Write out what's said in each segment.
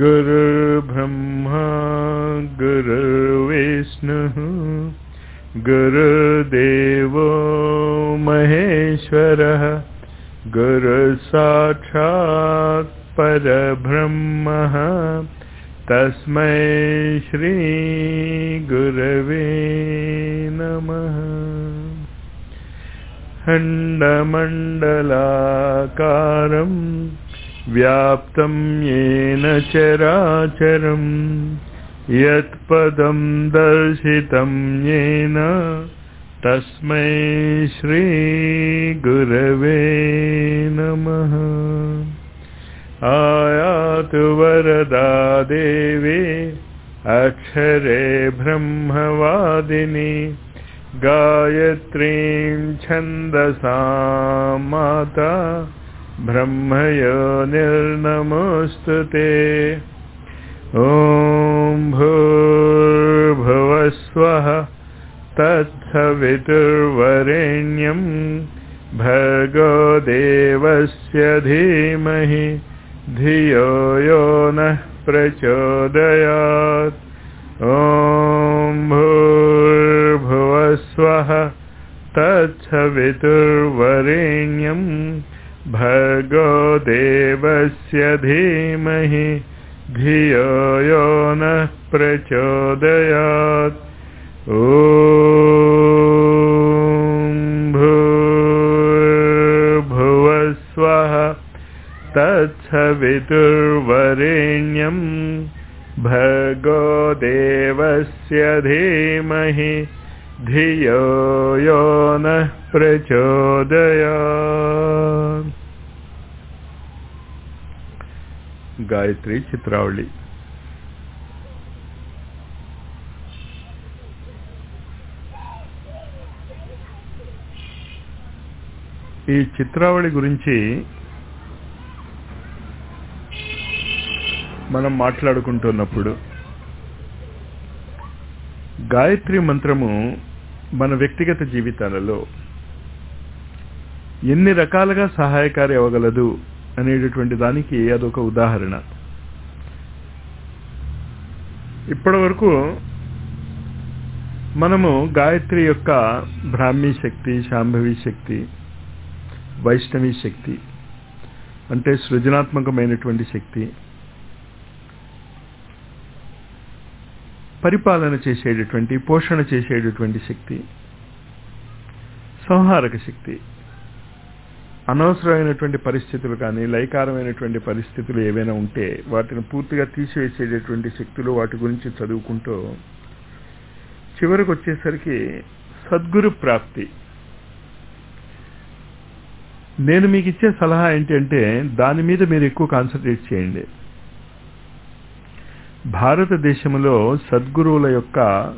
गुरुर्ब्रह्मा गुरुर्विष्णुः गुरुदेवो महेश्वरः गुरुसाक्षात् परब्रह्मः तस्मै श्रीगुरवे नमः खण्डमण्डलाकारम् व्याप्तं येन चराचरम् यत्पदं दर्शितं येन तस्मै श्रीगुरवे नमः आयातु वरदा देवी अक्षरे ब्रह्मवादिनी गायत्रीं छन्दसा माता ब्रह्मयो निर्नमोऽस्तु ते ॐ भूर्भुवस्वः तत्सवितुर्वरेण्यं भर्गो देवस्य धीमहि धियो यो नः प्रचोदयात् ॐ भूर्भुवस्वः तत्सवितुर्वरेण्यं भर्गो देवस्य धीमहि धियो यो नः प्रचोदयात् ॐ भूर्भुवस्वः तत्सवितुर्वरेण्यं भर्गो देवस्य धीमहि धियो यो नः प्रचोदयात् గాయత్రి చిత్రావళి ఈ చిత్రావళి గురించి మనం మాట్లాడుకుంటున్నప్పుడు గాయత్రి మంత్రము మన వ్యక్తిగత జీవితాలలో ఎన్ని రకాలుగా సహాయకారి అవ్వగలదు అనేటటువంటి దానికి అదొక ఉదాహరణ ఇప్పటి వరకు మనము గాయత్రి యొక్క బ్రాహ్మీ శక్తి శాంభవి శక్తి వైష్ణవి శక్తి అంటే సృజనాత్మకమైనటువంటి శక్తి పరిపాలన చేసేటటువంటి పోషణ చేసేటటువంటి శక్తి సంహారక శక్తి అనవసరమైనటువంటి పరిస్థితులు కానీ లైకారమైనటువంటి పరిస్థితులు ఏవైనా ఉంటే వాటిని పూర్తిగా తీసివేసేటటువంటి శక్తులు వాటి గురించి చదువుకుంటూ చివరికి వచ్చేసరికి సద్గురు ప్రాప్తి నేను మీకు ఇచ్చే సలహా ఏంటంటే దాని మీద మీరు ఎక్కువ కాన్సన్ట్రేట్ చేయండి భారతదేశంలో సద్గురువుల యొక్క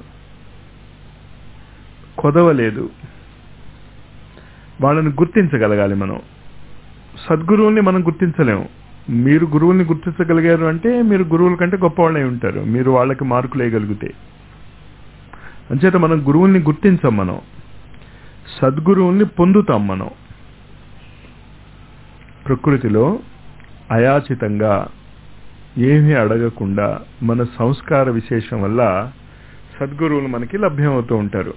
కొదవ లేదు వాళ్ళని గుర్తించగలగాలి మనం సద్గురువుల్ని మనం గుర్తించలేము మీరు గురువుల్ని గుర్తించగలిగారు అంటే మీరు గురువుల కంటే గొప్పవాళ్ళై ఉంటారు మీరు వాళ్ళకి మార్కులు వేయగలిగితే అంచేత మనం గురువుల్ని గుర్తించాం మనం సద్గురువుల్ని పొందుతాం మనం ప్రకృతిలో అయాచితంగా ఏమీ అడగకుండా మన సంస్కార విశేషం వల్ల సద్గురువులు మనకి లభ్యమవుతూ ఉంటారు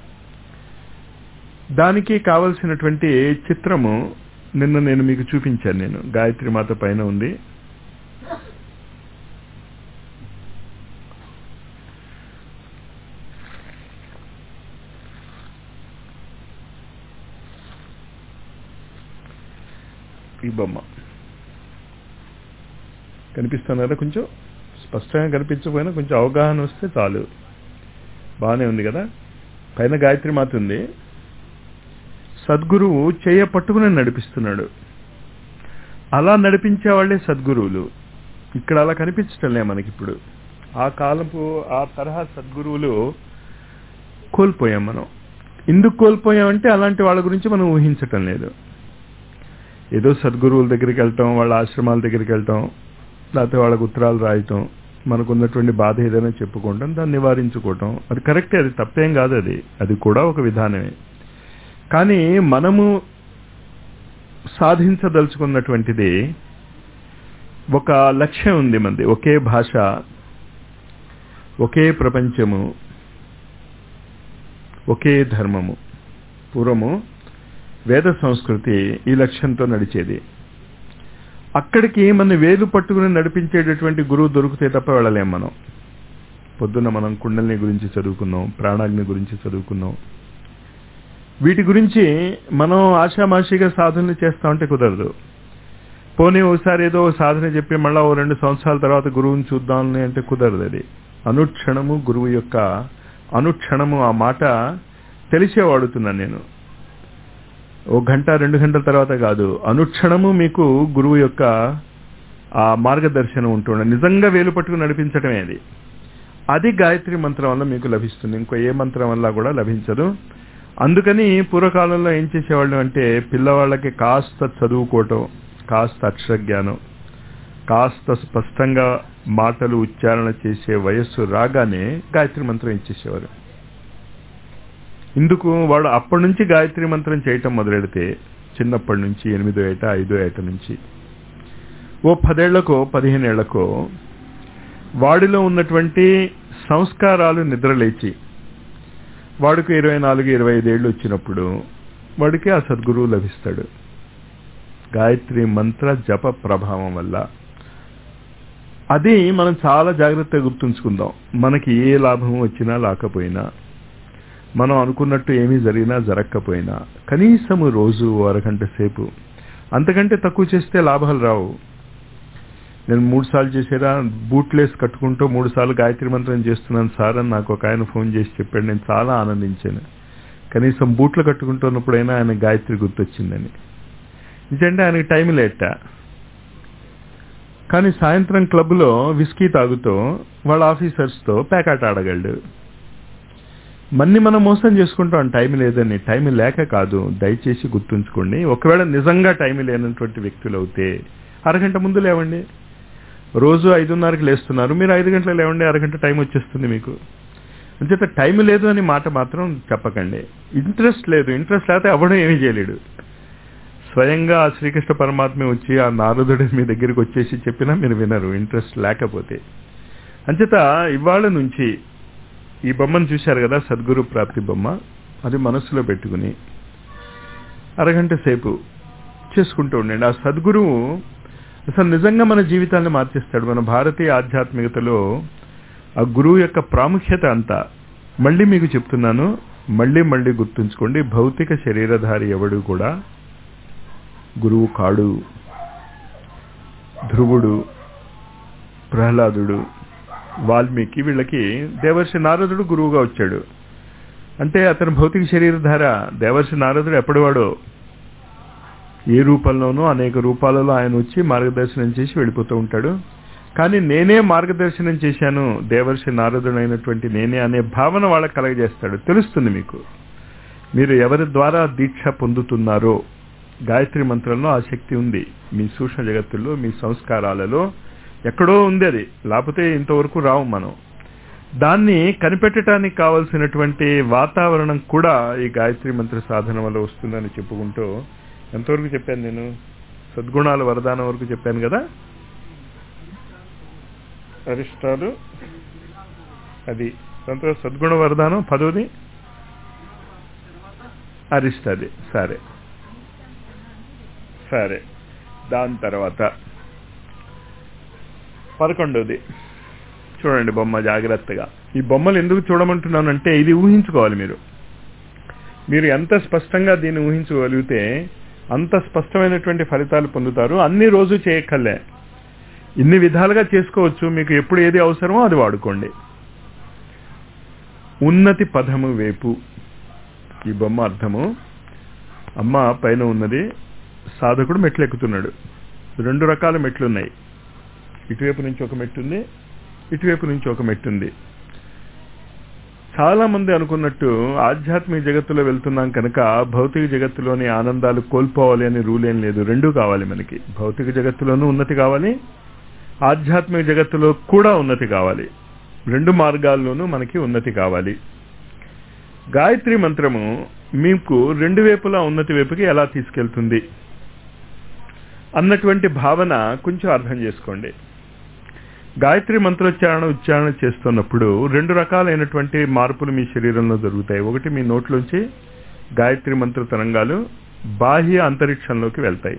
దానికి కావలసినటువంటి చిత్రము నిన్న నేను మీకు చూపించాను నేను గాయత్రి మాత పైన ఉంది ఈ బొమ్మ కనిపిస్తున్నారా కొంచెం స్పష్టంగా కనిపించకపోయినా కొంచెం అవగాహన వస్తే చాలు బాగానే ఉంది కదా పైన గాయత్రి మాత ఉంది సద్గురువు చేయ పట్టుకుని నడిపిస్తున్నాడు అలా నడిపించే వాళ్ళే సద్గురువులు ఇక్కడ అలా కనిపించటంలే మనకిప్పుడు ఆ కాలపు ఆ తరహా సద్గురువులు కోల్పోయాం మనం ఎందుకు కోల్పోయామంటే అలాంటి వాళ్ళ గురించి మనం ఊహించటం లేదు ఏదో సద్గురువుల దగ్గరికి వెళ్ళటం వాళ్ళ ఆశ్రమాల దగ్గరికి వెళ్ళటం లేకపోతే వాళ్ళకు ఉత్తరాలు రాయటం మనకున్నటువంటి బాధ ఏదైనా చెప్పుకోవటం దాన్ని నివారించుకోవటం అది కరెక్టే అది తప్పేం కాదు అది అది కూడా ఒక విధానమే కానీ మనము సాధించదలుచుకున్నటువంటిది ఒక లక్ష్యం ఉంది మంది ఒకే భాష ఒకే ప్రపంచము ఒకే ధర్మము పూర్వము వేద సంస్కృతి ఈ లక్ష్యంతో నడిచేది అక్కడికి మన వేలు పట్టుకుని నడిపించేటటువంటి గురువు దొరికితే తప్ప వెళ్ళలేం మనం పొద్దున్న మనం కుండలిని గురించి చదువుకున్నాం ప్రాణాగ్ని గురించి చదువుకున్నాం వీటి గురించి మనం ఆషామాషిగా సాధనలు చేస్తా ఉంటే కుదరదు పోనీ ఒకసారి ఏదో సాధన చెప్పి మళ్ళా ఓ రెండు సంవత్సరాల తర్వాత గురువుని చూద్దామని అంటే కుదరదు అది అనుక్షణము గురువు యొక్క అనుక్షణము ఆ మాట తెలిసే వాడుతున్నాను నేను ఓ గంట రెండు గంటల తర్వాత కాదు అనుక్షణము మీకు గురువు యొక్క ఆ మార్గదర్శనం ఉంటుండే నిజంగా వేలు పట్టుకుని నడిపించడమే అది అది గాయత్రి మంత్రం వల్ల మీకు లభిస్తుంది ఇంకో ఏ మంత్రం వల్ల కూడా లభించదు అందుకని పూర్వకాలంలో ఏం చేసేవాళ్ళు అంటే పిల్లవాళ్ళకి కాస్త చదువుకోవటం కాస్త అక్షర జ్ఞానం కాస్త స్పష్టంగా మాటలు ఉచ్చారణ చేసే వయస్సు రాగానే గాయత్రి మంత్రం ఇచ్చేసేవారు ఇందుకు వాడు అప్పటి నుంచి గాయత్రి మంత్రం చేయటం మొదలెడితే చిన్నప్పటి నుంచి ఎనిమిదో ఏట ఐదో ఏట నుంచి ఓ పదేళ్లకో పదిహేనేళ్లకో వాడిలో ఉన్నటువంటి సంస్కారాలు నిద్రలేచి వాడికి ఇరవై నాలుగు ఇరవై ఐదేళ్లు వచ్చినప్పుడు వాడికి ఆ సద్గురువు లభిస్తాడు గాయత్రి మంత్ర జప ప్రభావం వల్ల అది మనం చాలా జాగ్రత్తగా గుర్తుంచుకుందాం మనకి ఏ లాభం వచ్చినా లేకపోయినా మనం అనుకున్నట్టు ఏమీ జరిగినా జరగకపోయినా కనీసము రోజు అరగంట సేపు అంతకంటే తక్కువ చేస్తే లాభాలు రావు నేను మూడు సార్లు చేసేరా బూట్లేసి కట్టుకుంటూ మూడు సార్లు గాయత్రి మంత్రం చేస్తున్నాను సార్ అని నాకు ఒక ఆయన ఫోన్ చేసి చెప్పాడు నేను చాలా ఆనందించాను కనీసం బూట్లు కట్టుకుంటున్నప్పుడైనా ఆయన గాయత్రి గుర్తొచ్చిందని నిజంటే ఆయనకి టైం లేట కానీ సాయంత్రం క్లబ్లో విస్కీ తాగుతూ వాళ్ళ ఆఫీసర్స్తో పేకాట ఆడగలడు మన్ని మనం మోసం చేసుకుంటాం టైం లేదని టైం లేక కాదు దయచేసి గుర్తుంచుకోండి ఒకవేళ నిజంగా టైం లేనటువంటి వ్యక్తులు అవుతే అరగంట ముందు లేవండి రోజు ఐదున్నరకి లేస్తున్నారు మీరు ఐదు గంటలు లేవండి అరగంట టైం వచ్చేస్తుంది మీకు అంచేత టైం లేదు అని మాట మాత్రం చెప్పకండి ఇంట్రెస్ట్ లేదు ఇంట్రెస్ట్ లేకపోతే ఎవడో ఏమీ చేయలేడు స్వయంగా ఆ శ్రీకృష్ణ పరమాత్మ వచ్చి ఆ నారదుడి మీ దగ్గరికి వచ్చేసి చెప్పినా మీరు వినరు ఇంట్రెస్ట్ లేకపోతే అంచేత ఇవాళ నుంచి ఈ బొమ్మను చూశారు కదా సద్గురు ప్రాప్తి బొమ్మ అది మనస్సులో పెట్టుకుని అరగంట సేపు చేసుకుంటూ ఉండండి ఆ సద్గురువు అసలు నిజంగా మన జీవితాన్ని మార్చేస్తాడు మన భారతీయ ఆధ్యాత్మికతలో ఆ గురువు యొక్క ప్రాముఖ్యత అంతా మళ్ళీ మీకు చెప్తున్నాను మళ్ళీ మళ్ళీ గుర్తుంచుకోండి భౌతిక శరీరధారి ఎవడు కూడా గురువు కాడు ధ్రువుడు ప్రహ్లాదుడు వాల్మీకి వీళ్ళకి దేవర్షి నారదుడు గురువుగా వచ్చాడు అంటే అతను భౌతిక శరీరధార దేవర్షి నారదుడు ఎప్పటివాడో ఏ రూపంలోనూ అనేక రూపాలలో ఆయన వచ్చి మార్గదర్శనం చేసి వెళ్ళిపోతూ ఉంటాడు కానీ నేనే మార్గదర్శనం చేశాను దేవర్షి నారదుడైనటువంటి నేనే అనే భావన వాళ్ళకి కలగజేస్తాడు తెలుస్తుంది మీకు మీరు ఎవరి ద్వారా దీక్ష పొందుతున్నారో గాయత్రి మంత్రంలో ఆ శక్తి ఉంది మీ సూక్ష్మ జగత్తుల్లో మీ సంస్కారాలలో ఎక్కడో ఉంది అది లేకపోతే ఇంతవరకు రావు మనం దాన్ని కనిపెట్టడానికి కావలసినటువంటి వాతావరణం కూడా ఈ గాయత్రి మంత్ర సాధన వల్ల వస్తుందని చెప్పుకుంటూ ఎంతవరకు చెప్పాను నేను సద్గుణాల వరదానం వరకు చెప్పాను కదా అరిష్టాలు అది దాంతో సద్గుణ వరదానం పదవది అరిష్టది సరే సరే దాని తర్వాత పదకొండవది చూడండి బొమ్మ జాగ్రత్తగా ఈ బొమ్మలు ఎందుకు చూడమంటున్నానంటే ఇది ఊహించుకోవాలి మీరు మీరు ఎంత స్పష్టంగా దీన్ని ఊహించగలిగితే అంత స్పష్టమైనటువంటి ఫలితాలు పొందుతారు అన్ని రోజు చేయక్కర్లే ఇన్ని విధాలుగా చేసుకోవచ్చు మీకు ఎప్పుడు ఏది అవసరమో అది వాడుకోండి ఉన్నతి పదము వేపు ఈ బొమ్మ అర్థము అమ్మ పైన ఉన్నది సాధకుడు మెట్లు ఎక్కుతున్నాడు రెండు రకాల మెట్లు ఉన్నాయి ఇటువైపు నుంచి ఒక మెట్టు ఉంది ఇటువైపు నుంచి ఒక మెట్టు ఉంది చాలా మంది అనుకున్నట్టు ఆధ్యాత్మిక జగత్తులో వెళ్తున్నాం కనుక భౌతిక జగత్తులోని ఆనందాలు కోల్పోవాలి అని రూల్ ఏం లేదు రెండూ కావాలి మనకి భౌతిక జగత్తులోనూ ఉన్నతి కావాలి ఆధ్యాత్మిక జగత్తులో కూడా ఉన్నతి కావాలి రెండు మార్గాల్లోనూ మనకి ఉన్నతి కావాలి గాయత్రి మంత్రము మీకు రెండు వైపులా ఉన్నతి వైపుకి ఎలా తీసుకెళ్తుంది అన్నటువంటి భావన కొంచెం అర్థం చేసుకోండి గాయత్రి మంత్రోచ్చారణ ఉచ్చారణ చేస్తున్నప్పుడు రెండు రకాలైనటువంటి మార్పులు మీ శరీరంలో జరుగుతాయి ఒకటి మీ నోట్లోంచి గాయత్రి మంత్ర తరంగాలు బాహ్య అంతరిక్షంలోకి వెళ్తాయి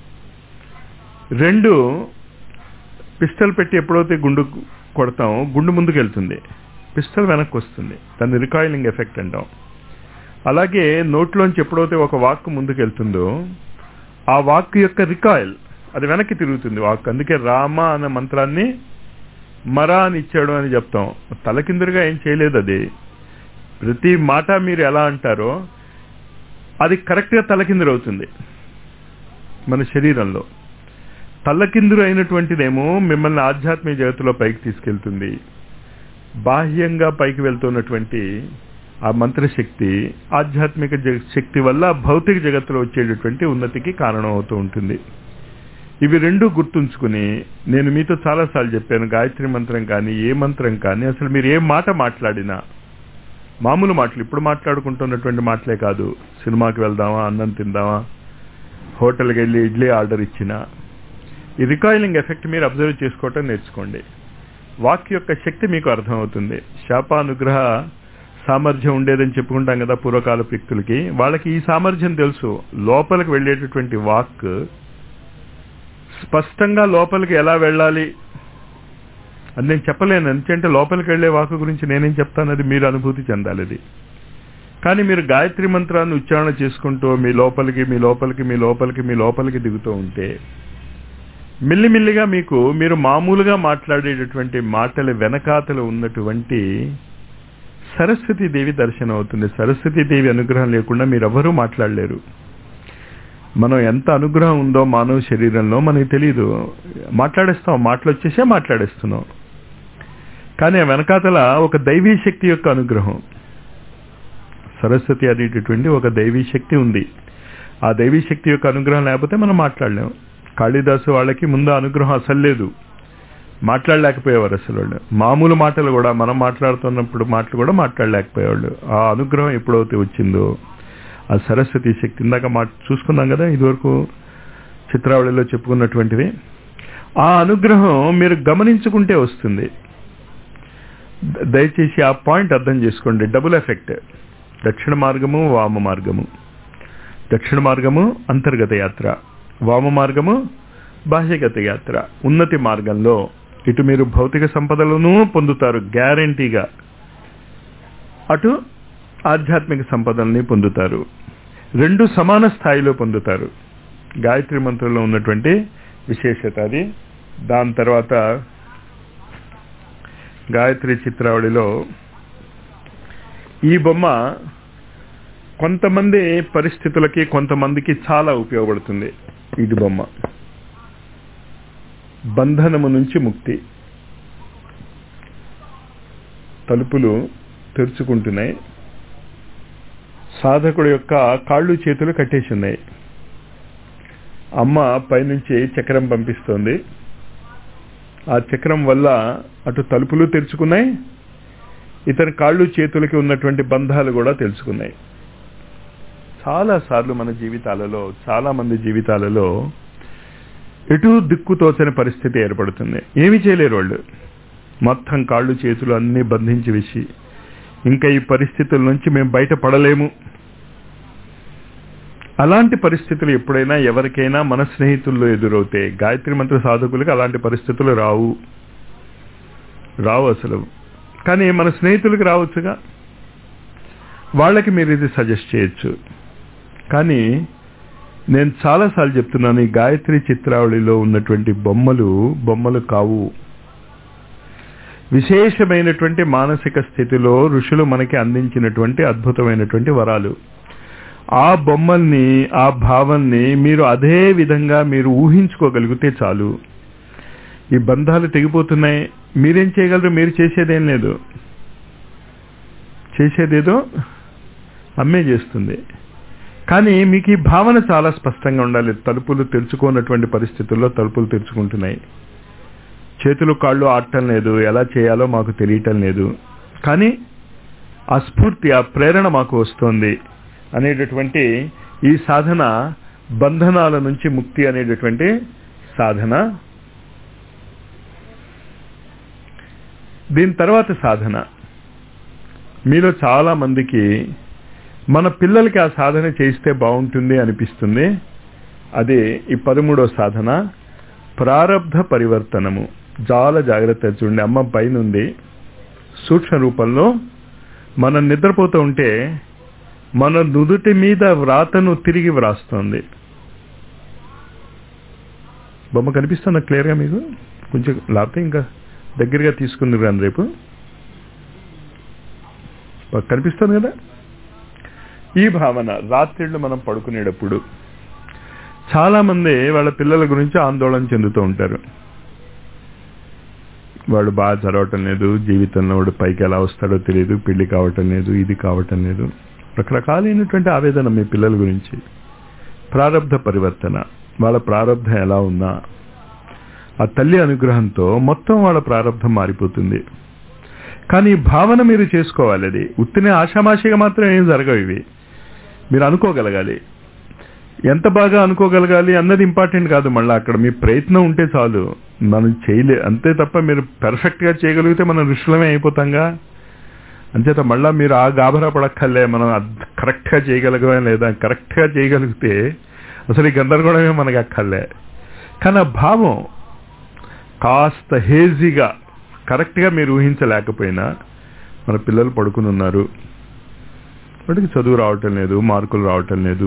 రెండు పిస్టల్ పెట్టి ఎప్పుడైతే గుండు కొడతాం గుండు ముందుకు వెళ్తుంది పిస్టల్ వెనక్కి వస్తుంది దాన్ని రికాయిలింగ్ ఎఫెక్ట్ అంటాం అలాగే నోట్లోంచి ఎప్పుడైతే ఒక వాక్ ముందుకు వెళ్తుందో ఆ వాక్ యొక్క రికాయిల్ అది వెనక్కి తిరుగుతుంది వాక్ అందుకే రామ అనే మంత్రాన్ని మరా అని ఇచ్చాడు అని చెప్తాం తలకిందులుగా ఏం చేయలేదు అది ప్రతి మాట మీరు ఎలా అంటారో అది కరెక్ట్గా తలకిందులు అవుతుంది మన శరీరంలో తల్లకిందులు అయినటువంటిదేమో మిమ్మల్ని ఆధ్యాత్మిక జగత్తులో పైకి తీసుకెళ్తుంది బాహ్యంగా పైకి వెళ్తున్నటువంటి ఆ మంత్రశక్తి ఆధ్యాత్మిక శక్తి వల్ల భౌతిక జగత్తులో వచ్చేటటువంటి ఉన్నతికి కారణం అవుతూ ఉంటుంది ఇవి రెండు గుర్తుంచుకుని నేను మీతో చాలాసార్లు చెప్పాను గాయత్రి మంత్రం కానీ ఏ మంత్రం కానీ అసలు మీరు ఏ మాట మాట్లాడినా మామూలు మాటలు ఇప్పుడు మాట్లాడుకుంటున్నటువంటి మాటలే కాదు సినిమాకి వెళ్దామా అన్నం తిందామా హోటల్కి వెళ్ళి ఇడ్లీ ఆర్డర్ ఇచ్చినా ఈ రికాయిలింగ్ ఎఫెక్ట్ మీరు అబ్జర్వ్ చేసుకోవటం నేర్చుకోండి వాక్ యొక్క శక్తి మీకు అర్థమవుతుంది శాపానుగ్రహ సామర్థ్యం ఉండేదని చెప్పుకుంటాం కదా పూర్వకాల వ్యక్తులకి వాళ్ళకి ఈ సామర్థ్యం తెలుసు లోపలికి వెళ్ళేటటువంటి వాక్ స్పష్టంగా లోపలికి ఎలా వెళ్ళాలి అది నేను చెప్పలేను ఎందుకంటే లోపలికి వెళ్లే వాకు గురించి నేనేం చెప్తాను అది మీరు అనుభూతి చెందాలి అది కానీ మీరు గాయత్రి మంత్రాన్ని ఉచ్చారణ చేసుకుంటూ మీ లోపలికి మీ లోపలికి మీ లోపలికి మీ లోపలికి దిగుతూ ఉంటే మెల్లిమెల్లిగా మీకు మీరు మామూలుగా మాట్లాడేటటువంటి మాటల వెనకాతలు ఉన్నటువంటి సరస్వతి దేవి దర్శనం అవుతుంది సరస్వతి దేవి అనుగ్రహం లేకుండా మీరెవ్వరూ మాట్లాడలేరు మనం ఎంత అనుగ్రహం ఉందో మానవ శరీరంలో మనకి తెలియదు మాట్లాడేస్తాం మాటలు వచ్చేసే మాట్లాడేస్తున్నాం కానీ ఆ వెనకాతల ఒక దైవీ శక్తి యొక్క అనుగ్రహం సరస్వతి అనేటటువంటి ఒక దైవీ శక్తి ఉంది ఆ దైవీ శక్తి యొక్క అనుగ్రహం లేకపోతే మనం మాట్లాడలేము కాళిదాసు వాళ్ళకి ముందు అనుగ్రహం అసలు లేదు మాట్లాడలేకపోయేవారు అసలు వాళ్ళు మామూలు మాటలు కూడా మనం మాట్లాడుతున్నప్పుడు మాటలు కూడా మాట్లాడలేకపోయేవాళ్ళు ఆ అనుగ్రహం ఎప్పుడైతే వచ్చిందో ఆ సరస్వతి శక్తి ఇందాక మా చూసుకున్నాం కదా ఇదివరకు చిత్రావళిలో చెప్పుకున్నటువంటివి ఆ అనుగ్రహం మీరు గమనించుకుంటే వస్తుంది దయచేసి ఆ పాయింట్ అర్థం చేసుకోండి డబుల్ ఎఫెక్ట్ దక్షిణ మార్గము వామ మార్గము దక్షిణ మార్గము అంతర్గత యాత్ర వామ మార్గము బాహ్యగత యాత్ర ఉన్నతి మార్గంలో ఇటు మీరు భౌతిక సంపదలను పొందుతారు గ్యారంటీగా అటు ఆధ్యాత్మిక సంపదల్ని పొందుతారు రెండు సమాన స్థాయిలో పొందుతారు గాయత్రి మంత్రంలో ఉన్నటువంటి విశేషత అది దాని తర్వాత గాయత్రి చిత్రావళిలో ఈ బొమ్మ కొంతమంది పరిస్థితులకి కొంతమందికి చాలా ఉపయోగపడుతుంది ఇది బొమ్మ బంధనము నుంచి ముక్తి తలుపులు తెరుచుకుంటున్నాయి సాధకుడు యొక్క కాళ్ళు చేతులు కట్టేసి ఉన్నాయి అమ్మ పైనుంచి చక్రం పంపిస్తోంది ఆ చక్రం వల్ల అటు తలుపులు తెరుచుకున్నాయి ఇతని కాళ్ళు చేతులకి ఉన్నటువంటి బంధాలు కూడా తెలుసుకున్నాయి చాలా సార్లు మన జీవితాలలో చాలా మంది జీవితాలలో ఎటు దిక్కు తోచని పరిస్థితి ఏర్పడుతుంది ఏమి చేయలేరు వాళ్ళు మొత్తం కాళ్ళు చేతులు అన్ని బంధించి వేసి ఇంకా ఈ పరిస్థితుల నుంచి మేము బయటపడలేము అలాంటి పరిస్థితులు ఎప్పుడైనా ఎవరికైనా మన స్నేహితుల్లో ఎదురవుతాయి గాయత్రి మంత్ర సాధకులకు అలాంటి పరిస్థితులు రావు రావు అసలు కానీ మన స్నేహితులకు రావచ్చుగా వాళ్ళకి మీరు ఇది సజెస్ట్ చేయొచ్చు కానీ నేను చాలాసార్లు చెప్తున్నాను ఈ గాయత్రి చిత్రావళిలో ఉన్నటువంటి బొమ్మలు బొమ్మలు కావు విశేషమైనటువంటి మానసిక స్థితిలో ఋషులు మనకి అందించినటువంటి అద్భుతమైనటువంటి వరాలు ఆ బొమ్మల్ని ఆ భావాన్ని మీరు అదే విధంగా మీరు ఊహించుకోగలిగితే చాలు ఈ బంధాలు తెగిపోతున్నాయి మీరేం చేయగలరు మీరు చేసేదేం లేదు చేసేదేదో అమ్మే చేస్తుంది కానీ మీకు ఈ భావన చాలా స్పష్టంగా ఉండాలి తలుపులు తెరుచుకోనటువంటి పరిస్థితుల్లో తలుపులు తెరుచుకుంటున్నాయి చేతులు కాళ్ళు ఆడటం లేదు ఎలా చేయాలో మాకు తెలియటం లేదు కానీ ఆ స్ఫూర్తి ఆ ప్రేరణ మాకు వస్తోంది అనేటటువంటి ఈ సాధన బంధనాల నుంచి ముక్తి అనేటటువంటి సాధన దీని తర్వాత సాధన మీలో చాలా మందికి మన పిల్లలకి ఆ సాధన చేస్తే బాగుంటుంది అనిపిస్తుంది అదే ఈ పదమూడో సాధన ప్రారబ్ధ పరివర్తనము చాలా జాగ్రత్త చూడండి అమ్మ పైన ఉంది సూక్ష్మ రూపంలో మనం నిద్రపోతూ ఉంటే మన నుదుటి మీద వ్రాతను తిరిగి వ్రాస్తుంది బొమ్మ కనిపిస్తుందా క్లియర్గా మీకు కొంచెం లేకపోతే ఇంకా దగ్గరగా తీసుకుంది కానీ రేపు కనిపిస్తుంది కదా ఈ భావన రాత్రిళ్ళు మనం పడుకునేటప్పుడు చాలా మంది వాళ్ళ పిల్లల గురించి ఆందోళన చెందుతూ ఉంటారు వాడు బాగా చదవటం లేదు జీవితంలో వాడు పైకి ఎలా వస్తాడో తెలియదు పెళ్లి కావటం లేదు ఇది కావటం లేదు రకరకాలైనటువంటి ఆవేదన మీ పిల్లల గురించి ప్రారంధ పరివర్తన వాళ్ళ ప్రారంధం ఎలా ఉన్నా ఆ తల్లి అనుగ్రహంతో మొత్తం వాళ్ళ ప్రారంధం మారిపోతుంది కానీ ఈ భావన మీరు చేసుకోవాలి అది ఉత్తినే ఆషామాషిగా మాత్రం ఏం జరగవు ఇవి మీరు అనుకోగలగాలి ఎంత బాగా అనుకోగలగాలి అన్నది ఇంపార్టెంట్ కాదు మళ్ళీ అక్కడ మీ ప్రయత్నం ఉంటే చాలు మనం చేయలే అంతే తప్ప మీరు పెర్ఫెక్ట్గా చేయగలిగితే మనం ఋషులమే అయిపోతాంగా అంచేత మళ్ళా మీరు ఆ గాభరా పడక్కర్లే మనం కరెక్ట్గా చేయగలగమే లేదా కరెక్ట్గా చేయగలిగితే అసలు ఈ గందరగోళమే మనకు అక్కర్లే కానీ ఆ భావం కాస్త హేజీగా కరెక్ట్గా మీరు ఊహించలేకపోయినా మన పిల్లలు పడుకుని ఉన్నారు వాడికి చదువు రావటం లేదు మార్కులు రావటం లేదు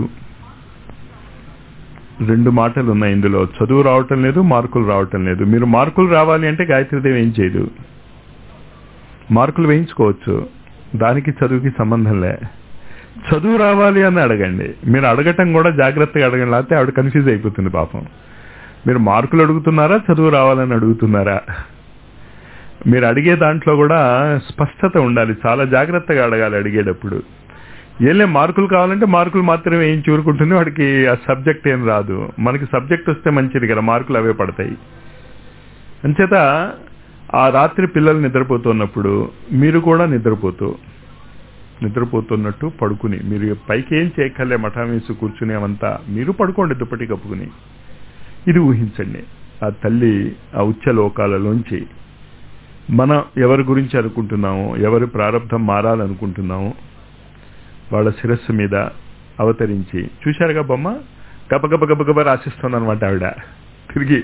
రెండు మాటలు ఉన్నాయి ఇందులో చదువు రావటం లేదు మార్కులు రావటం లేదు మీరు మార్కులు రావాలి అంటే గాయత్రీదేవి ఏం చేయదు మార్కులు వేయించుకోవచ్చు దానికి చదువుకి సంబంధం లే చదువు రావాలి అని అడగండి మీరు అడగటం కూడా జాగ్రత్తగా అడగండి లేకపోతే ఆవిడ కన్ఫ్యూజ్ అయిపోతుంది పాపం మీరు మార్కులు అడుగుతున్నారా చదువు రావాలని అడుగుతున్నారా మీరు అడిగే దాంట్లో కూడా స్పష్టత ఉండాలి చాలా జాగ్రత్తగా అడగాలి అడిగేటప్పుడు ఏలే మార్కులు కావాలంటే మార్కులు మాత్రమే ఏం చూరుకుంటుంది వాడికి ఆ సబ్జెక్ట్ ఏం రాదు మనకి సబ్జెక్ట్ వస్తే మంచిది కదా మార్కులు అవే పడతాయి అంచేత ఆ రాత్రి పిల్లలు నిద్రపోతున్నప్పుడు మీరు కూడా నిద్రపోతూ నిద్రపోతున్నట్టు పడుకుని మీరు పైకి ఏం చేయక్కర్లే మఠం వేసి కూర్చునేవంతా మీరు పడుకోండి దుప్పటి కప్పుకుని ఇది ఊహించండి ఆ తల్లి ఆ ఉచ్చ లోకాలలోంచి మనం ఎవరి గురించి అనుకుంటున్నామో ఎవరి ప్రారంభం మారాలనుకుంటున్నామో వాళ్ళ శిరస్సు మీద అవతరించి చూశారుగా బొమ్మ గబ గబ గబ గబ రాసిస్తుంది అనమాట ఆవిడ తిరిగి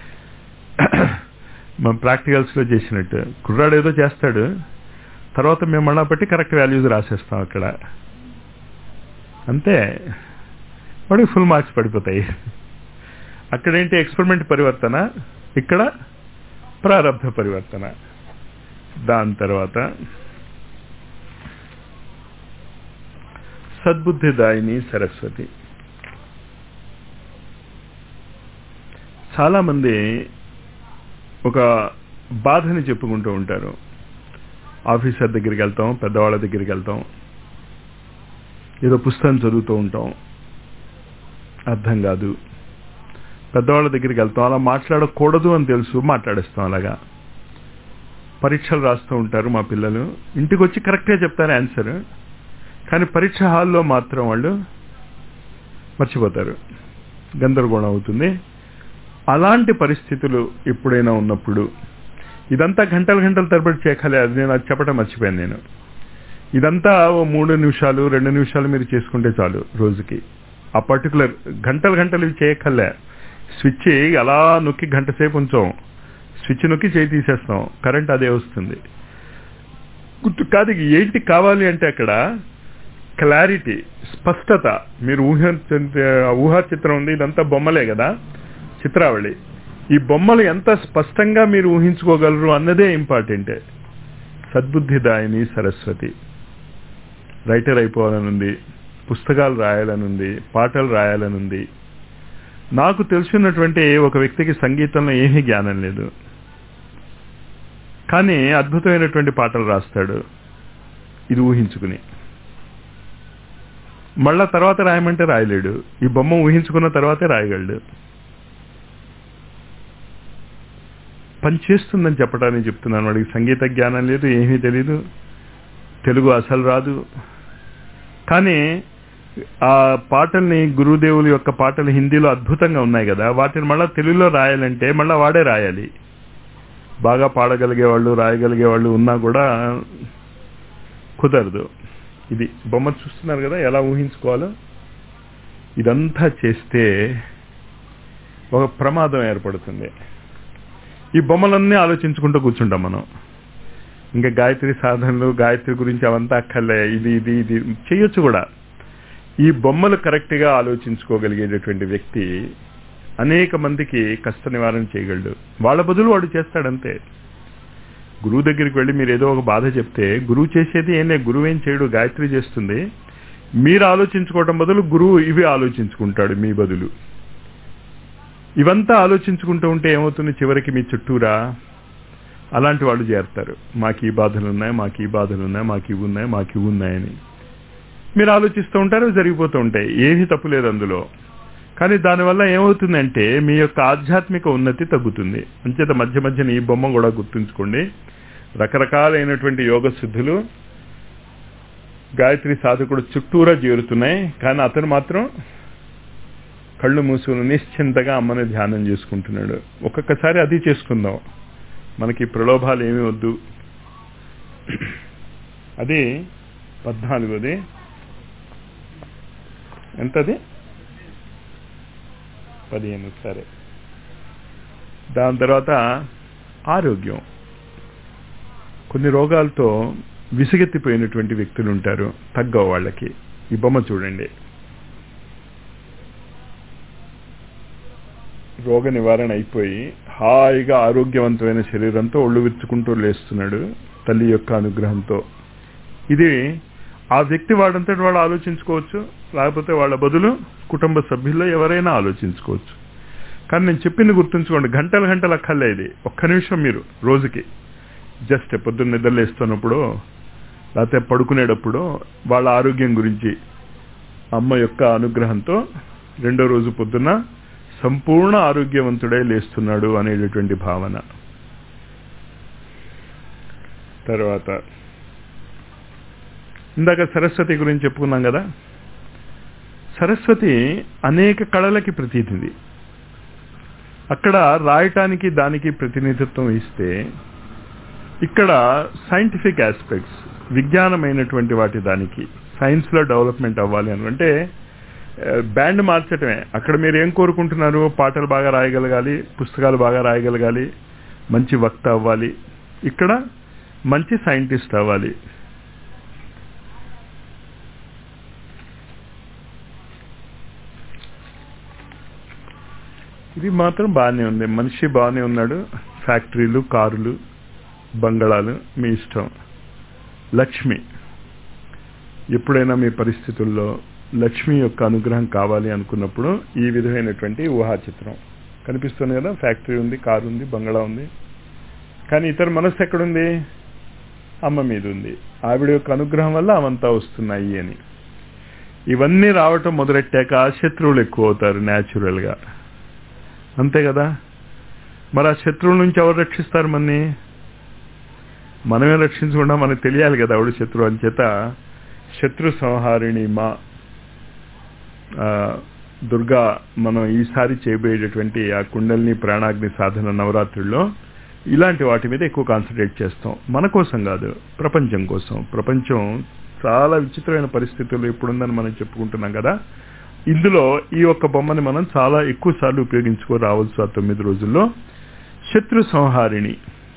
మనం ప్రాక్టికల్స్లో చేసినట్టు కుర్రాడు ఏదో చేస్తాడు తర్వాత మేము మళ్ళా బట్టి కరెక్ట్ వాల్యూస్ రాసేస్తాం అక్కడ అంతే వాడికి ఫుల్ మార్క్స్ పడిపోతాయి అక్కడేంటి ఎక్స్పెరిమెంట్ పరివర్తన ఇక్కడ ప్రారంభ పరివర్తన దాని తర్వాత సద్బుద్ధిదాయిని సరస్వతి చాలామంది ఒక బాధని చెప్పుకుంటూ ఉంటారు ఆఫీసర్ దగ్గరికి వెళ్తాం పెద్దవాళ్ళ దగ్గరికి వెళ్తాం ఏదో పుస్తకం చదువుతూ ఉంటాం అర్థం కాదు పెద్దవాళ్ళ దగ్గరికి వెళ్తాం అలా మాట్లాడకూడదు అని తెలుసు మాట్లాడేస్తాం అలాగా పరీక్షలు రాస్తూ ఉంటారు మా పిల్లలు ఇంటికి వచ్చి కరెక్ట్గా చెప్తారు ఆన్సర్ కానీ పరీక్ష హాల్లో మాత్రం వాళ్ళు మర్చిపోతారు గందరగోళం అవుతుంది అలాంటి పరిస్థితులు ఎప్పుడైనా ఉన్నప్పుడు ఇదంతా గంటలు గంటలు తరబడి చేయకలే అది నేను అది చెప్పడం మర్చిపోయాను నేను ఇదంతా ఓ మూడు నిమిషాలు రెండు నిమిషాలు మీరు చేసుకుంటే చాలు రోజుకి ఆ పర్టికులర్ గంటలు గంటలు ఇవి చేయక్కర్లే స్విచ్ అలా నొక్కి గంట సేపు ఉంచాం స్విచ్ నొక్కి చేయి తీసేస్తాం కరెంట్ అదే వస్తుంది గుర్తు కాదు ఏంటి కావాలి అంటే అక్కడ క్లారిటీ స్పష్టత మీరు ఊహ ఊహా చిత్రం ఉంది ఇదంతా బొమ్మలే కదా చిత్రావళి ఈ బొమ్మలు ఎంత స్పష్టంగా మీరు ఊహించుకోగలరు అన్నదే ఇంపార్టెంటే సద్బుద్ధిదాయిని సరస్వతి రైటర్ అయిపోవాలనుంది పుస్తకాలు రాయాలనుంది పాటలు రాయాలనుంది నాకు తెలిసినటువంటి ఒక వ్యక్తికి సంగీతంలో ఏమీ జ్ఞానం లేదు కానీ అద్భుతమైనటువంటి పాటలు రాస్తాడు ఇది ఊహించుకుని మళ్ళా తర్వాత రాయమంటే రాయలేడు ఈ బొమ్మ ఊహించుకున్న తర్వాతే రాయగలడు పని చేస్తుందని చెప్పడానికి చెప్తున్నాను వాడికి సంగీత జ్ఞానం లేదు ఏమీ తెలీదు తెలుగు అసలు రాదు కానీ ఆ పాటల్ని గురుదేవుల యొక్క పాటలు హిందీలో అద్భుతంగా ఉన్నాయి కదా వాటిని మళ్ళీ తెలుగులో రాయాలంటే మళ్ళీ వాడే రాయాలి బాగా పాడగలిగే వాళ్ళు రాయగలిగే వాళ్ళు ఉన్నా కూడా కుదరదు ఇది బొమ్మ చూస్తున్నారు కదా ఎలా ఊహించుకోవాలో ఇదంతా చేస్తే ఒక ప్రమాదం ఏర్పడుతుంది ఈ బొమ్మలన్నీ ఆలోచించుకుంటూ కూర్చుంటాం మనం ఇంకా గాయత్రి సాధనలు గాయత్రి గురించి అవంతా అక్కర్లే ఇది ఇది ఇది చేయొచ్చు కూడా ఈ బొమ్మలు కరెక్ట్గా ఆలోచించుకోగలిగేటటువంటి వ్యక్తి అనేక మందికి కష్ట నివారణ చేయగలడు వాళ్ళ బదులు వాడు చేస్తాడంతే గురువు దగ్గరికి వెళ్ళి మీరు ఏదో ఒక బాధ చెప్తే గురువు చేసేది ఏం లేదు గురువు ఏం చేయడు గాయత్రి చేస్తుంది మీరు ఆలోచించుకోవటం బదులు గురువు ఇవి ఆలోచించుకుంటాడు మీ బదులు ఇవంతా ఆలోచించుకుంటూ ఉంటే ఏమవుతుంది చివరికి మీ చుట్టూరా అలాంటి వాళ్ళు చేరుతారు మాకు ఈ బాధలు ఉన్నాయి మాకు ఈ బాధలు ఉన్నాయి మాకు ఇవి ఉన్నాయి మాకు ఇవి ఉన్నాయని మీరు ఆలోచిస్తూ ఉంటారు జరిగిపోతూ ఉంటాయి ఏమీ తప్పు లేదు అందులో కానీ దానివల్ల ఏమవుతుందంటే మీ యొక్క ఆధ్యాత్మిక ఉన్నతి తగ్గుతుంది అంచేత మధ్య మధ్యన ఈ బొమ్మ కూడా గుర్తుంచుకోండి రకరకాలైనటువంటి యోగ సిద్ధులు గాయత్రి సాధకుడు చుట్టూరా చేరుతున్నాయి కానీ అతను మాత్రం కళ్ళు మూసుకుని నిశ్చింతగా అమ్మని ధ్యానం చేసుకుంటున్నాడు ఒక్కొక్కసారి అది చేసుకుందాం మనకి ప్రలోభాలు ఏమీ వద్దు అది పద్నాలుగోది ఎంతది పదిహేను సరే దాని తర్వాత ఆరోగ్యం కొన్ని రోగాలతో విసుగెత్తిపోయినటువంటి వ్యక్తులు ఉంటారు తగ్గవ వాళ్ళకి ఈ బొమ్మ చూడండి రోగ నివారణ అయిపోయి హాయిగా ఆరోగ్యవంతమైన శరీరంతో ఒళ్ళు విచ్చుకుంటూ లేస్తున్నాడు తల్లి యొక్క అనుగ్రహంతో ఇది ఆ వ్యక్తి వాడంతటి వాడు ఆలోచించుకోవచ్చు లేకపోతే వాళ్ళ బదులు కుటుంబ సభ్యుల్లో ఎవరైనా ఆలోచించుకోవచ్చు కానీ నేను చెప్పింది గుర్తుంచుకోండి గంటల గంటల అక్కర్లే ఇది ఒక్క నిమిషం మీరు రోజుకి జస్ట్ పొద్దున్న నిద్రలేస్తున్నప్పుడు లేకపోతే పడుకునేటప్పుడు వాళ్ళ ఆరోగ్యం గురించి అమ్మ యొక్క అనుగ్రహంతో రెండో రోజు పొద్దున్న సంపూర్ణ ఆరోగ్యవంతుడై లేస్తున్నాడు అనేటటువంటి భావన తర్వాత ఇందాక సరస్వతి గురించి చెప్పుకున్నాం కదా సరస్వతి అనేక కళలకి ప్రతినిధి అక్కడ రాయటానికి దానికి ప్రతినిధిత్వం ఇస్తే ఇక్కడ సైంటిఫిక్ ఆస్పెక్ట్స్ విజ్ఞానమైనటువంటి వాటి దానికి సైన్స్లో డెవలప్మెంట్ అవ్వాలి అని అంటే బ్యాండ్ మార్చటమే అక్కడ మీరు ఏం కోరుకుంటున్నారు పాటలు బాగా రాయగలగాలి పుస్తకాలు బాగా రాయగలగాలి మంచి వక్త అవ్వాలి ఇక్కడ మంచి సైంటిస్ట్ అవ్వాలి ఇది మాత్రం బాగానే ఉంది మనిషి బాగానే ఉన్నాడు ఫ్యాక్టరీలు కారులు బంగళాలు మీ ఇష్టం లక్ష్మి ఎప్పుడైనా మీ పరిస్థితుల్లో లక్ష్మి యొక్క అనుగ్రహం కావాలి అనుకున్నప్పుడు ఈ విధమైనటువంటి ఊహా చిత్రం కనిపిస్తుంది కదా ఫ్యాక్టరీ ఉంది కారు ఉంది బంగళా ఉంది కానీ ఇతర మనస్సు ఎక్కడుంది అమ్మ మీద ఉంది ఆవిడ యొక్క అనుగ్రహం వల్ల అవంతా వస్తున్నాయి అని ఇవన్నీ రావటం మొదలెట్టాక శత్రువులు ఎక్కువ అవుతారు న్యాచురల్గా అంతే కదా మరి ఆ శత్రువుల నుంచి ఎవరు రక్షిస్తారు మనని మనమే రక్షించకుండా మనకు తెలియాలి కదా ఆవిడ శత్రువు అని చేత శత్రు సంహారిణి మా దుర్గా మనం ఈసారి చేయబోయేటటువంటి ఆ కుండల్ని ప్రాణాగ్ని సాధన నవరాత్రుల్లో ఇలాంటి వాటి మీద ఎక్కువ కాన్సన్ట్రేట్ చేస్తాం మన కోసం కాదు ప్రపంచం కోసం ప్రపంచం చాలా విచిత్రమైన పరిస్థితుల్లో ఇప్పుడుందని మనం చెప్పుకుంటున్నాం కదా ఇందులో ఈ ఒక్క బొమ్మని మనం చాలా ఎక్కువ సార్లు ఉపయోగించుకో రావచ్చు ఆ తొమ్మిది రోజుల్లో శత్రు సంహారిణి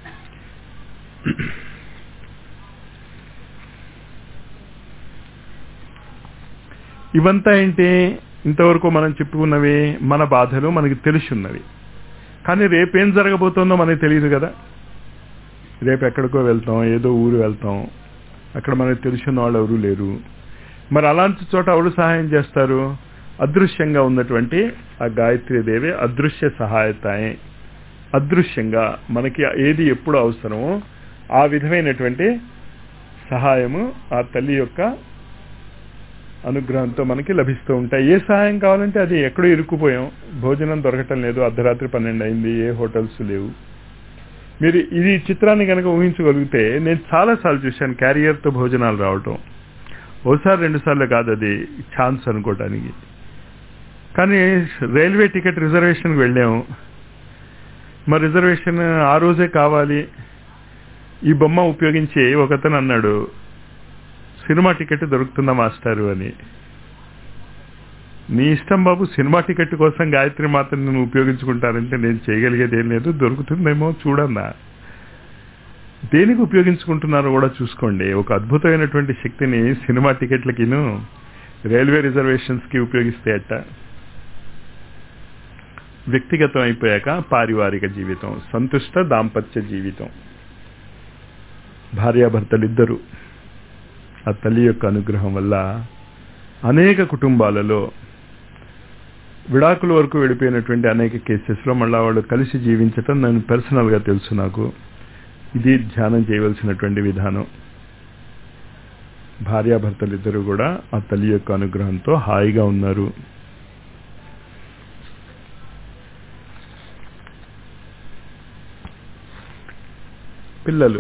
ఇవంతా ఏంటి ఇంతవరకు మనం చెప్పుకున్నవి మన బాధలు మనకి తెలుసున్నవి కానీ రేపేం జరగబోతోందో మనకి తెలియదు కదా రేపు ఎక్కడికో వెళ్తాం ఏదో ఊరు వెళ్తాం అక్కడ మనకు తెలిసిన వాళ్ళు ఎవరు లేరు మరి అలాంటి చోట ఎవరు సహాయం చేస్తారు అదృశ్యంగా ఉన్నటువంటి ఆ గాయత్రీ దేవి అదృశ్య సహాయతాయే అదృశ్యంగా మనకి ఏది ఎప్పుడు అవసరమో ఆ విధమైనటువంటి సహాయము ఆ తల్లి యొక్క అనుగ్రహంతో మనకి లభిస్తూ ఉంటాయి ఏ సహాయం కావాలంటే అది ఎక్కడో ఇరుక్కుపోయాం భోజనం దొరకటం లేదు అర్ధరాత్రి పన్నెండు అయింది ఏ హోటల్స్ లేవు మీరు ఇది చిత్రాన్ని కనుక ఊహించగలిగితే నేను చాలాసార్లు చూశాను క్యారియర్తో భోజనాలు రావటం ఓసారి రెండు సార్లు కాదు అది ఛాన్స్ అనుకోవటానికి కానీ రైల్వే టికెట్ రిజర్వేషన్కి వెళ్ళాము మరి రిజర్వేషన్ ఆ రోజే కావాలి ఈ బొమ్మ ఉపయోగించి ఒకతను అన్నాడు సినిమా టికెట్ దొరుకుతుందా మాస్టారు అని నీ ఇష్టం బాబు సినిమా టికెట్ కోసం గాయత్రి మాత్రం నేను ఉపయోగించుకుంటానంటే నేను చేయగలిగేది ఏం లేదు దొరుకుతుందేమో చూడన్నా దేనికి ఉపయోగించుకుంటున్నారో కూడా చూసుకోండి ఒక అద్భుతమైనటువంటి శక్తిని సినిమా టికెట్లకిను రైల్వే రిజర్వేషన్స్కి ఉపయోగిస్తే అట్ట వ్యక్తిగతం అయిపోయాక పారివారిక జీవితం సంతుష్ట దాంపత్య జీవితం భార్యాభర్తలిద్దరూ ఆ తల్లి యొక్క అనుగ్రహం వల్ల అనేక కుటుంబాలలో విడాకుల వరకు వెళ్ళిపోయినటువంటి అనేక కేసెస్లో మళ్ళా వాళ్ళు కలిసి జీవించటం నేను పర్సనల్గా తెలుసు నాకు ఇది ధ్యానం చేయవలసినటువంటి విధానం భార్యాభర్తలిద్దరూ కూడా ఆ తల్లి యొక్క అనుగ్రహంతో హాయిగా ఉన్నారు పిల్లలు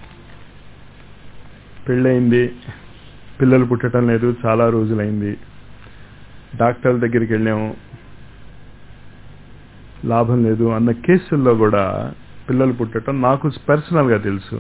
పెళ్ళయింది పిల్లలు పుట్టడం లేదు చాలా రోజులైంది డాక్టర్ల దగ్గరికి వెళ్ళాము లాభం లేదు అన్న కేసుల్లో కూడా పిల్లలు పుట్టడం నాకు పర్సనల్గా తెలుసు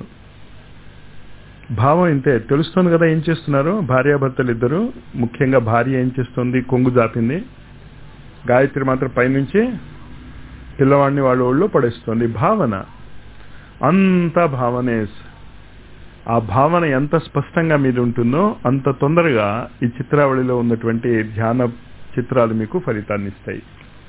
భావం ఇంతే తెలుస్తుంది కదా ఏం చేస్తున్నారు భార్యాభర్తలు ఇద్దరు ముఖ్యంగా భార్య ఏం చేస్తుంది కొంగు జాపింది గాయత్రి మాత్రం పైనుంచి పిల్లవాడిని వాళ్ళ ఒళ్ళో పడేస్తుంది భావన అంత భావనే ఆ భావన ఎంత స్పష్టంగా మీద ఉంటుందో అంత తొందరగా ఈ చిత్రావళిలో ఉన్నటువంటి ధ్యాన చిత్రాలు మీకు ఫలితాన్ని ఇస్తాయి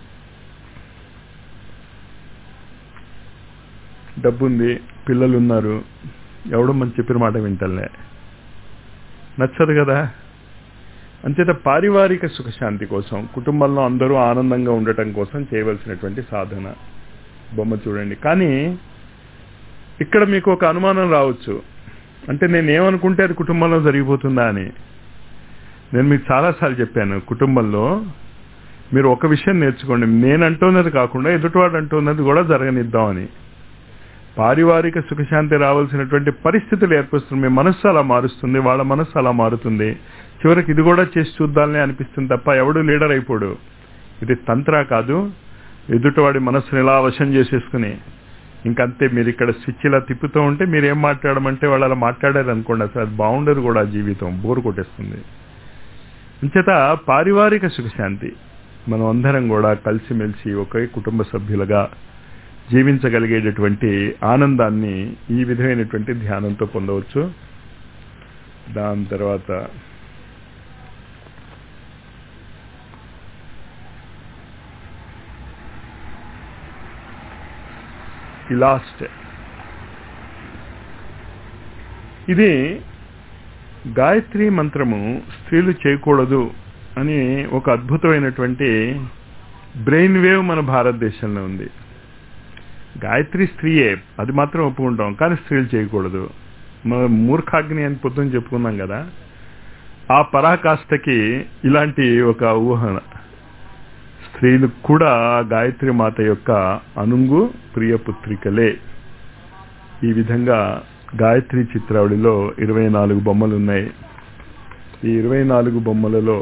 డబ్బుంది పిల్లలు ఉన్నారు ఎవడో మన చెప్పిన మాట వింటలే నచ్చదు కదా అంచేత పారివారిక సుఖశాంతి కోసం కుటుంబంలో అందరూ ఆనందంగా ఉండటం కోసం చేయవలసినటువంటి సాధన బొమ్మ చూడండి కానీ ఇక్కడ మీకు ఒక అనుమానం రావచ్చు అంటే నేను ఏమనుకుంటే అది కుటుంబంలో జరిగిపోతుందా అని నేను మీకు చాలాసార్లు చెప్పాను కుటుంబంలో మీరు ఒక విషయం నేర్చుకోండి నేను అంటున్నది కాకుండా ఎదుటివాడు అంటున్నది కూడా జరగనిద్దామని పారివారిక సుఖశాంతి రావాల్సినటువంటి పరిస్థితులు ఏర్పరుస్తుంది మీ మనస్సు అలా మారుస్తుంది వాళ్ళ మనస్సు అలా మారుతుంది చివరికి ఇది కూడా చేసి చూద్దామని అనిపిస్తుంది తప్ప ఎవడు లీడర్ అయిపోడు ఇది తంత్ర కాదు ఎదుటివాడి మనస్సుని ఇలా వశం చేసేసుకుని ఇంకంతే మీరు ఇక్కడ స్విచ్ ఇలా తిప్పుతూ ఉంటే మీరు ఏం మాట్లాడమంటే వాళ్ళు అలా మాట్లాడారు అనుకోండి అసలు అది బాగుండదు కూడా జీవితం బోరు కొట్టేస్తుంది అంచేత పారివారిక సుఖశాంతి మనం అందరం కూడా కలిసిమెలిసి ఒకే కుటుంబ సభ్యులుగా జీవించగలిగేటటువంటి ఆనందాన్ని ఈ విధమైనటువంటి ధ్యానంతో పొందవచ్చు దాని తర్వాత ఈ లాస్ట్ ఇది గాయత్రి మంత్రము స్త్రీలు చేయకూడదు అని ఒక అద్భుతమైనటువంటి బ్రెయిన్ వేవ్ మన భారతదేశంలో ఉంది గాయత్రి స్త్రీయే అది మాత్రం ఒప్పుకుంటాం కానీ స్త్రీలు చేయకూడదు మన మూర్ఖాగ్ని అని పొద్దున చెప్పుకున్నాం కదా ఆ పరాకాష్ఠకి ఇలాంటి ఒక ఊహన స్త్రీలు కూడా గాయత్రి మాత యొక్క అనుంగు ప్రియపుత్రికలే ఈ విధంగా గాయత్రి చిత్రావళిలో ఇరవై నాలుగు బొమ్మలు ఉన్నాయి ఈ ఇరవై నాలుగు బొమ్మలలో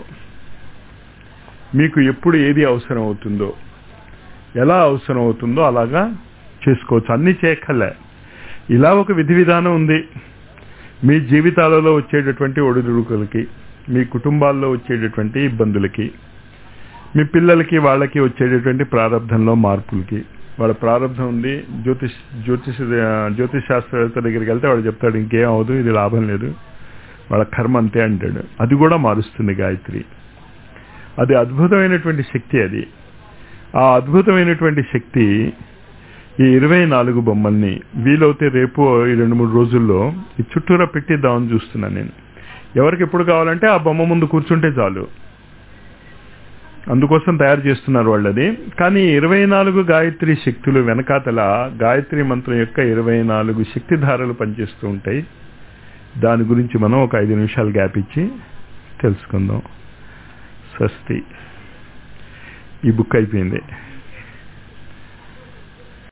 మీకు ఎప్పుడు ఏది అవసరం అవుతుందో ఎలా అవసరం అవుతుందో అలాగా చేసుకోవచ్చు అన్ని చేయక్కర్లే ఇలా ఒక విధి విధానం ఉంది మీ జీవితాలలో వచ్చేటటువంటి ఒడిదుడుకులకి మీ కుటుంబాల్లో వచ్చేటటువంటి ఇబ్బందులకి మీ పిల్లలకి వాళ్ళకి వచ్చేటటువంటి ప్రారంధంలో మార్పులకి వాళ్ళ ప్రారంధం ఉంది జ్యోతిష్ జ్యోతిష జ్యోతిష్ శాస్త్రవేత్త దగ్గరికి వెళ్తే వాడు చెప్తాడు ఇంకేం అవదు ఇది లాభం లేదు వాళ్ళ కర్మ అంతే అంటాడు అది కూడా మారుస్తుంది గాయత్రి అది అద్భుతమైనటువంటి శక్తి అది ఆ అద్భుతమైనటువంటి శక్తి ఈ ఇరవై నాలుగు బొమ్మల్ని వీలైతే రేపు ఈ రెండు మూడు రోజుల్లో ఈ చుట్టూరా పెట్టిద్దామని చూస్తున్నాను నేను ఎవరికి ఎప్పుడు కావాలంటే ఆ బొమ్మ ముందు కూర్చుంటే చాలు అందుకోసం తయారు చేస్తున్నారు వాళ్ళది కానీ ఇరవై నాలుగు గాయత్రి శక్తులు వెనకాతల గాయత్రి మంత్రం యొక్క ఇరవై నాలుగు శక్తిధారలు పనిచేస్తూ ఉంటాయి దాని గురించి మనం ఒక ఐదు నిమిషాలు గ్యాప్ ఇచ్చి తెలుసుకుందాం స్వస్తి ఈ బుక్ అయిపోయింది